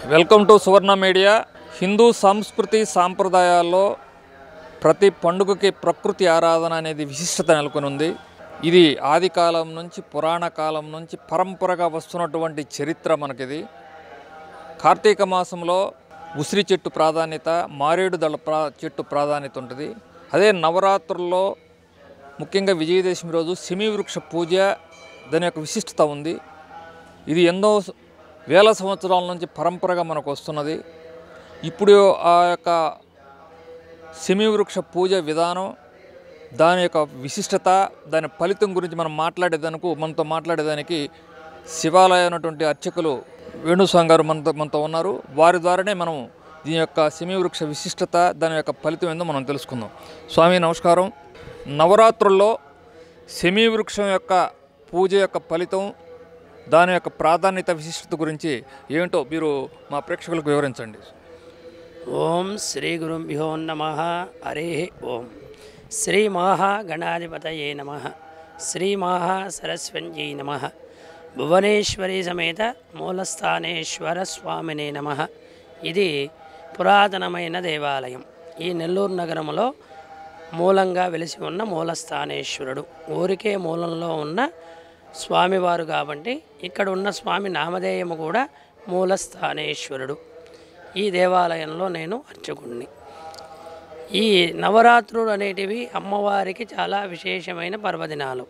welcome to Suvarna media Hindu సంస్కృతి సాంప్రదాయాల్లో ప్రతి పండుగకి ప్రకృతి ఆరాధన అనేది విశిష్టత నెలకొని ఉంది ఇది ఆది కాలం నుంచి పురాణ కాలం నుంచి పరంపరగా వస్తున్నటువంటి చరిత్ర మనకిది కార్తీక మాసంలో ఉసిరి చెట్టు ప్రాధాన్యత మారేడు దళ ప్రా చెట్టు ప్రాధాన్యత ఉంటుంది అదే నవరాత్రుల్లో ముఖ్యంగా విజయదశమి రోజు సిమి వృక్ష పూజ దాని యొక్క విశిష్టత ఉంది ఇది ఎన్నో స- వేల సంవత్సరాల నుంచి పరంపరగా మనకు వస్తున్నది ఇప్పుడు ఆ యొక్క సిమి వృక్ష పూజ విధానం దాని యొక్క విశిష్టత దాని ఫలితం గురించి మనం మాట్లాడేదానికి మనతో మాట్లాడేదానికి శివాలయం ఉన్నటువంటి అర్చకులు వేణుస్వామి గారు మనతో మనతో ఉన్నారు వారి ద్వారానే మనం దీని యొక్క సిమి వృక్ష విశిష్టత దాని యొక్క ఫలితం ఏందో మనం తెలుసుకుందాం స్వామి నమస్కారం నవరాత్రుల్లో సెమీ వృక్షం యొక్క పూజ యొక్క ఫలితం దాని యొక్క ప్రాధాన్యత విశిష్టత గురించి ఏమిటో మీరు మా ప్రేక్షకులకు వివరించండి ఓం శ్రీ గురుభ్యో నమ హరి ఓం శ్రీ మహాగణాధిపతయే నమ శ్రీ మహాసరస్వన్యై నమ భువనేశ్వరి సమేత మూలస్థానేశ్వర స్వామినే నమ ఇది పురాతనమైన దేవాలయం ఈ నెల్లూరు నగరంలో మూలంగా వెలిసి ఉన్న మూలస్థానేశ్వరుడు ఊరికే మూలంలో ఉన్న స్వామివారు కాబట్టి ఇక్కడ ఉన్న స్వామి నామధేయము కూడా మూలస్థానేశ్వరుడు ఈ దేవాలయంలో నేను అర్చకుణ్ణి ఈ నవరాత్రులు అనేటివి అమ్మవారికి చాలా విశేషమైన పర్వదినాలు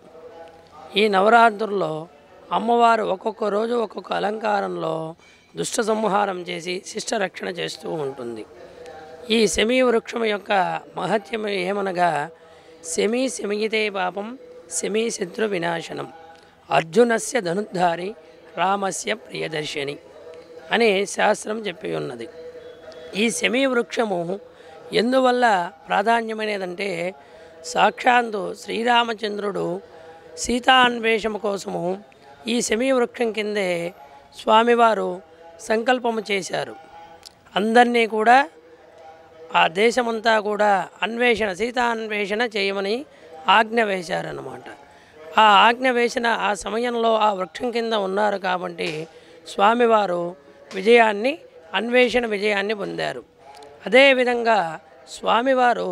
ఈ నవరాత్రుల్లో అమ్మవారు ఒక్కొక్క రోజు ఒక్కొక్క అలంకారంలో దుష్ట సంహారం చేసి శిష్ట రక్షణ చేస్తూ ఉంటుంది ఈ శమీ వృక్షం యొక్క మహత్యం ఏమనగా శమీ శమిగితే పాపం శమీ శత్రు వినాశనం అర్జునస్య ధనుద్ధారి రామస్య ప్రియదర్శిని అని శాస్త్రం చెప్పి ఉన్నది ఈ శమీ వృక్షము ఎందువల్ల ప్రాధాన్యమైనదంటే సాక్షాత్తు శ్రీరామచంద్రుడు సీతాన్వేషము కోసము ఈ శమీ వృక్షం కిందే స్వామివారు సంకల్పము చేశారు అందరినీ కూడా ఆ దేశమంతా కూడా అన్వేషణ సీతా అన్వేషణ చేయమని ఆజ్ఞ వేశారన్నమాట ఆ ఆజ్ఞ వేసిన ఆ సమయంలో ఆ వృక్షం కింద ఉన్నారు కాబట్టి స్వామివారు విజయాన్ని అన్వేషణ విజయాన్ని పొందారు అదేవిధంగా స్వామివారు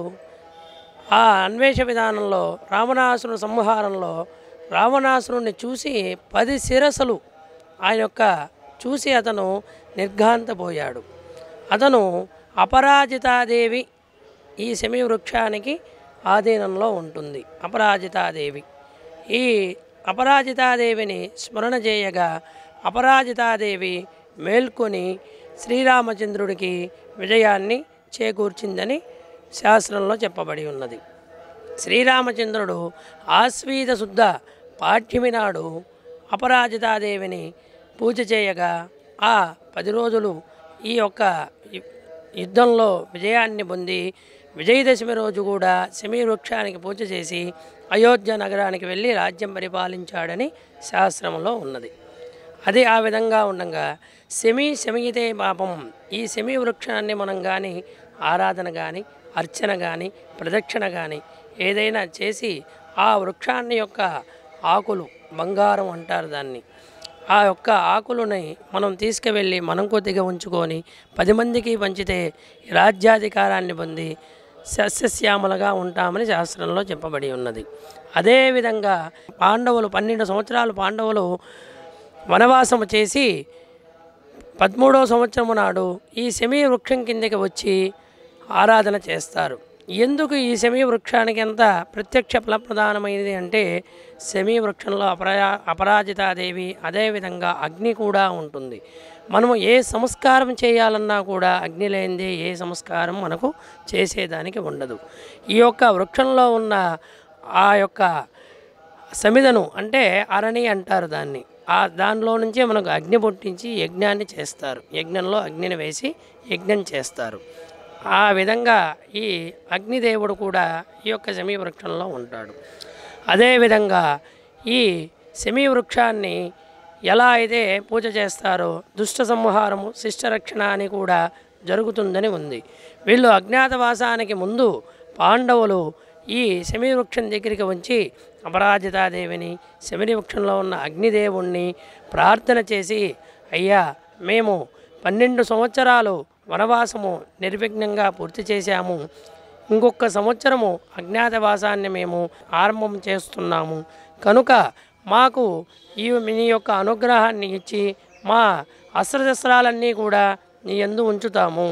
ఆ అన్వేష విధానంలో రావణాసురుని సంహారంలో రావణాసురుణ్ణి చూసి పది శిరసలు ఆయన యొక్క చూసి అతను నిర్ఘాంతపోయాడు అతను అపరాజితాదేవి ఈ శమి వృక్షానికి ఆధీనంలో ఉంటుంది అపరాజితాదేవి ఈ అపరాజితాదేవిని స్మరణ చేయగా అపరాజితాదేవి మేల్కొని శ్రీరామచంద్రుడికి విజయాన్ని చేకూర్చిందని శాస్త్రంలో చెప్పబడి ఉన్నది శ్రీరామచంద్రుడు ఆశ్వీత శుద్ధ పాఠ్యమి నాడు అపరాజితాదేవిని పూజ చేయగా ఆ పది రోజులు ఈ యొక్క యు- యుద్ధంలో విజయాన్ని పొంది విజయదశమి రోజు కూడా శమీ వృక్షానికి పూజ చేసి అయోధ్య నగరానికి వెళ్ళి రాజ్యం పరిపాలించాడని శాస్త్రంలో ఉన్నది అది ఆ విధంగా ఉండగా శమి శమిగితే పాపం ఈ శమి వృక్షాన్ని మనం కానీ ఆరాధన కానీ అర్చన కానీ ప్రదక్షిణ కానీ ఏదైనా చేసి ఆ వృక్షాన్ని యొక్క ఆకులు బంగారం అంటారు దాన్ని ఆ యొక్క ఆకులని మనం తీసుకువెళ్ళి మనం కొద్దిగా ఉంచుకొని పది మందికి పంచితే ఈ రాజ్యాధికారాన్ని పొంది సస్యశ్యామలుగా ఉంటామని శాస్త్రంలో చెప్పబడి ఉన్నది అదేవిధంగా పాండవులు పన్నెండు సంవత్సరాలు పాండవులు వనవాసము చేసి పదమూడవ సంవత్సరము నాడు ఈ శమీ వృక్షం కిందకి వచ్చి ఆరాధన చేస్తారు ఎందుకు ఈ శమీ వృక్షానికి ఎంత ప్రత్యక్ష ఫలప్రదానమైనది అంటే శమీ వృక్షంలో అపరా అపరాజితాదేవి అదేవిధంగా అగ్ని కూడా ఉంటుంది మనము ఏ సంస్కారం చేయాలన్నా కూడా అగ్ని లేనిదే ఏ సంస్కారం మనకు చేసేదానికి ఉండదు ఈ యొక్క వృక్షంలో ఉన్న ఆ యొక్క సమిదను అంటే అరణి అంటారు దాన్ని ఆ దానిలో నుంచే మనకు అగ్ని పుట్టించి యజ్ఞాన్ని చేస్తారు యజ్ఞంలో అగ్నిని వేసి యజ్ఞం చేస్తారు ఆ విధంగా ఈ అగ్నిదేవుడు కూడా ఈ యొక్క శమీ వృక్షంలో ఉంటాడు అదేవిధంగా ఈ శమీ వృక్షాన్ని ఎలా అయితే పూజ చేస్తారో దుష్ట సంహారము శిష్టరక్షణ అని కూడా జరుగుతుందని ఉంది వీళ్ళు అజ్ఞాతవాసానికి ముందు పాండవులు ఈ శమీ వృక్షం దగ్గరికి వచ్చి అపరాజితాదేవిని శమీ వృక్షంలో ఉన్న అగ్నిదేవుణ్ణి ప్రార్థన చేసి అయ్యా మేము పన్నెండు సంవత్సరాలు వనవాసము నిర్విఘ్నంగా పూర్తి చేశాము ఇంకొక సంవత్సరము అజ్ఞాతవాసాన్ని మేము ఆరంభం చేస్తున్నాము కనుక మాకు ఈ మీ యొక్క అనుగ్రహాన్ని ఇచ్చి మా అస్త్రశస్త్రాలన్నీ కూడా నీ యందు ఉంచుతాము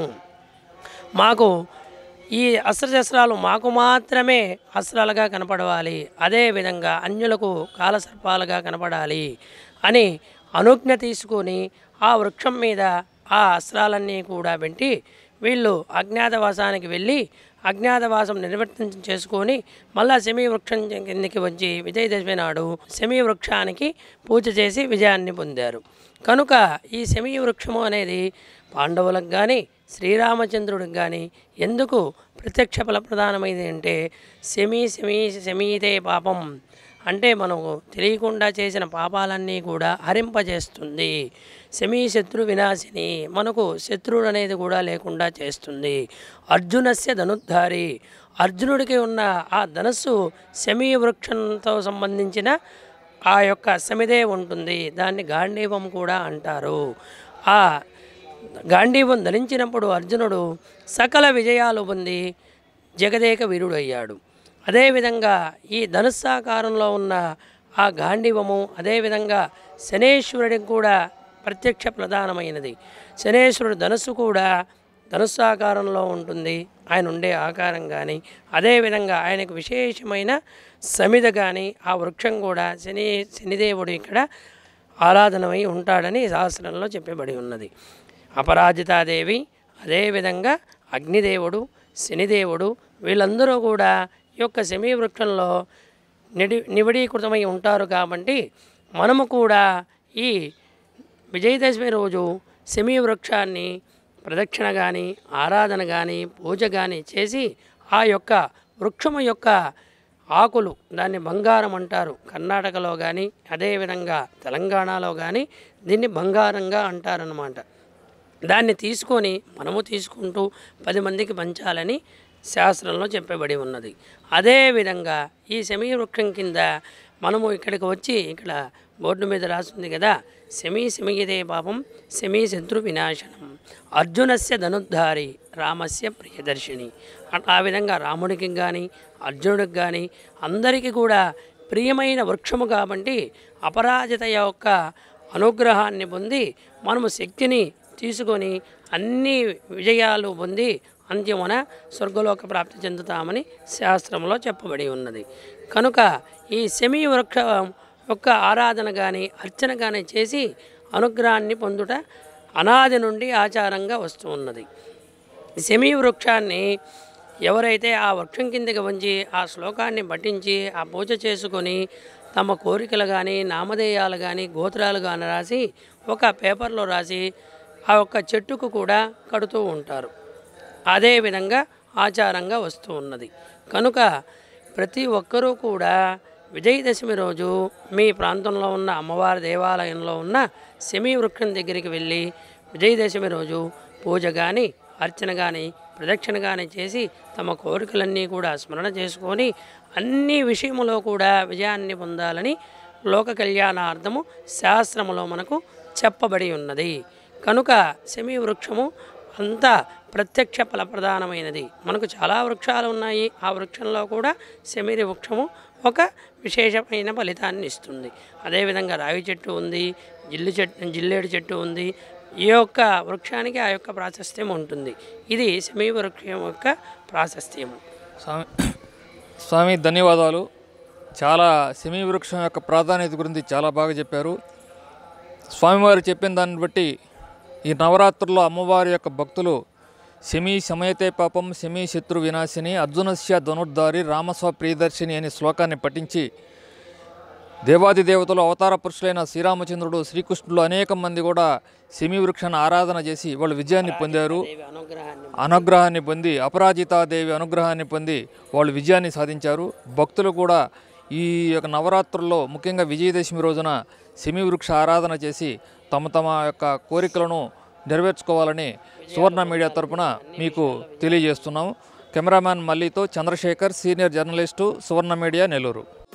మాకు ఈ అస్త్రశస్త్రాలు మాకు మాత్రమే అస్త్రాలుగా కనపడవాలి అదేవిధంగా అన్యులకు కాలసర్పాలుగా కనపడాలి అని అనుజ్ఞ తీసుకొని ఆ వృక్షం మీద ఆ అస్త్రాలన్నీ కూడా పెట్టి వీళ్ళు అజ్ఞాతవాసానికి వెళ్ళి అజ్ఞాతవాసం నిర్వర్తించి చేసుకొని మళ్ళా శమీ వృక్షం కిందకి వచ్చి విజయదశమి నాడు శమీ వృక్షానికి పూజ చేసి విజయాన్ని పొందారు కనుక ఈ శమీ వృక్షము అనేది పాండవులకు కానీ శ్రీరామచంద్రుడికి కానీ ఎందుకు ప్రత్యక్ష ఫల ప్రధానమైంది అంటే శమీ శమీ శమీతే పాపం అంటే మనకు తెలియకుండా చేసిన పాపాలన్నీ కూడా హరింపజేస్తుంది శమీ శత్రు వినాశిని మనకు శత్రువుడు అనేది కూడా లేకుండా చేస్తుంది అర్జునస్య ధనుద్ధారి అర్జునుడికి ఉన్న ఆ ధనస్సు శమీ వృక్షంతో సంబంధించిన ఆ యొక్క సమిదే ఉంటుంది దాన్ని గాంధీవం కూడా అంటారు ఆ గాంధీవం ధరించినప్పుడు అర్జునుడు సకల విజయాలు పొంది జగదేక వీరుడు అయ్యాడు అదేవిధంగా ఈ ధనుస్సాకారంలో ఉన్న ఆ గాంధీవము అదేవిధంగా శనేశ్వరుడికి కూడా ప్రత్యక్ష ప్రధానమైనది శనేశ్వరుడు ధనుస్సు కూడా ధనుస్సాకారంలో ఉంటుంది ఆయన ఉండే ఆకారం కానీ అదేవిధంగా ఆయనకు విశేషమైన సమిద కానీ ఆ వృక్షం కూడా శని శనిదేవుడు ఇక్కడ ఆరాధనమై ఉంటాడని శాస్త్రంలో చెప్పబడి ఉన్నది అపరాజితాదేవి అదేవిధంగా అగ్నిదేవుడు శనిదేవుడు వీళ్ళందరూ కూడా ఈ యొక్క శమీ వృక్షంలో నిడి నిబిడీకృతమై ఉంటారు కాబట్టి మనము కూడా ఈ విజయదశమి రోజు శమీ వృక్షాన్ని ప్రదక్షిణ కానీ ఆరాధన కానీ పూజ కానీ చేసి ఆ యొక్క వృక్షము యొక్క ఆకులు దాన్ని బంగారం అంటారు కర్ణాటకలో కానీ అదేవిధంగా తెలంగాణలో కానీ దీన్ని బంగారంగా అంటారనమాట దాన్ని తీసుకొని మనము తీసుకుంటూ పది మందికి పంచాలని శాస్త్రంలో చెప్పబడి ఉన్నది అదేవిధంగా ఈ శమీ వృక్షం కింద మనము ఇక్కడికి వచ్చి ఇక్కడ బోర్డు మీద రాస్తుంది కదా శమీ శమీదే పాపం శమీ శత్రు వినాశనం అర్జునస్య ధనుద్ధారి రామస్య ప్రియదర్శిని అట్- ఆ విధంగా రాముడికి కానీ అర్జునుడికి కానీ అందరికీ కూడా ప్రియమైన వృక్షము కాబట్టి అపరాజిత యొక్క అనుగ్రహాన్ని పొంది మనము శక్తిని తీసుకొని అన్ని విజయాలు పొంది అంత్యమున స్వర్గలోక ప్రాప్తి చెందుతామని శాస్త్రంలో చెప్పబడి ఉన్నది కనుక ఈ శమీ వృక్ష యొక్క ఆరాధన కానీ అర్చన కానీ చేసి అనుగ్రహాన్ని పొందుట అనాది నుండి ఆచారంగా వస్తూ ఉన్నది శమీ వృక్షాన్ని ఎవరైతే ఆ వృక్షం కిందకి వంచి ఆ శ్లోకాన్ని పఠించి ఆ పూజ చేసుకొని తమ కోరికలు కానీ నామధేయాలు కానీ గోత్రాలు కానీ రాసి ఒక పేపర్లో రాసి ఆ యొక్క చెట్టుకు కూడా కడుతూ ఉంటారు అదే విధంగా ఆచారంగా వస్తూ ఉన్నది కనుక ప్రతి ఒక్కరూ కూడా విజయదశమి రోజు మీ ప్రాంతంలో ఉన్న అమ్మవారి దేవాలయంలో ఉన్న శమీ వృక్షం దగ్గరికి వెళ్ళి విజయదశమి రోజు పూజ కానీ అర్చన కానీ ప్రదక్షిణ కానీ చేసి తమ కోరికలన్నీ కూడా స్మరణ చేసుకొని అన్ని విషయములో కూడా విజయాన్ని పొందాలని లోక కళ్యాణార్థము శాస్త్రములో మనకు చెప్పబడి ఉన్నది కనుక శమీ వృక్షము అంతా ప్రత్యక్ష ఫలప్రధానమైనది మనకు చాలా వృక్షాలు ఉన్నాయి ఆ వృక్షంలో కూడా శమీరి వృక్షము ఒక విశేషమైన ఫలితాన్ని ఇస్తుంది అదేవిధంగా రావి చెట్టు ఉంది జిల్లు చెట్టు జిల్లేడు చెట్టు ఉంది ఈ యొక్క వృక్షానికి ఆ యొక్క ప్రాశస్త్యం ఉంటుంది ఇది శమీ వృక్షం యొక్క ప్రాశస్త్యము స్వామి స్వామి ధన్యవాదాలు చాలా శమీ వృక్షం యొక్క ప్రాధాన్యత గురించి చాలా బాగా చెప్పారు స్వామివారు చెప్పిన దాన్ని బట్టి ఈ నవరాత్రుల్లో అమ్మవారి యొక్క భక్తులు శమీ శమయతే పాపం శమీ శత్రు వినాశిని అర్జునస్య ధనుర్ధారి రామస్వ ప్రియదర్శిని అనే శ్లోకాన్ని పఠించి దేవాది దేవతలు అవతార పురుషులైన శ్రీరామచంద్రుడు శ్రీకృష్ణుడు అనేక మంది కూడా శమీ వృక్షాన్ని ఆరాధన చేసి వాళ్ళు విజయాన్ని పొందారు దేవి అనుగ్రహాన్ని అనుగ్రహాన్ని పొంది అపరాజితాదేవి అనుగ్రహాన్ని పొంది వాళ్ళు విజయాన్ని సాధించారు భక్తులు కూడా ఈ యొక్క నవరాత్రుల్లో ముఖ్యంగా విజయదశమి రోజున శమి వృక్ష ఆరాధన చేసి తమ తమ యొక్క కోరికలను నెరవేర్చుకోవాలని సువర్ణ మీడియా తరపున మీకు తెలియజేస్తున్నాము కెమెరామ్యాన్ మల్లితో Chandrasekhar senior journalist Suvarna media Nellore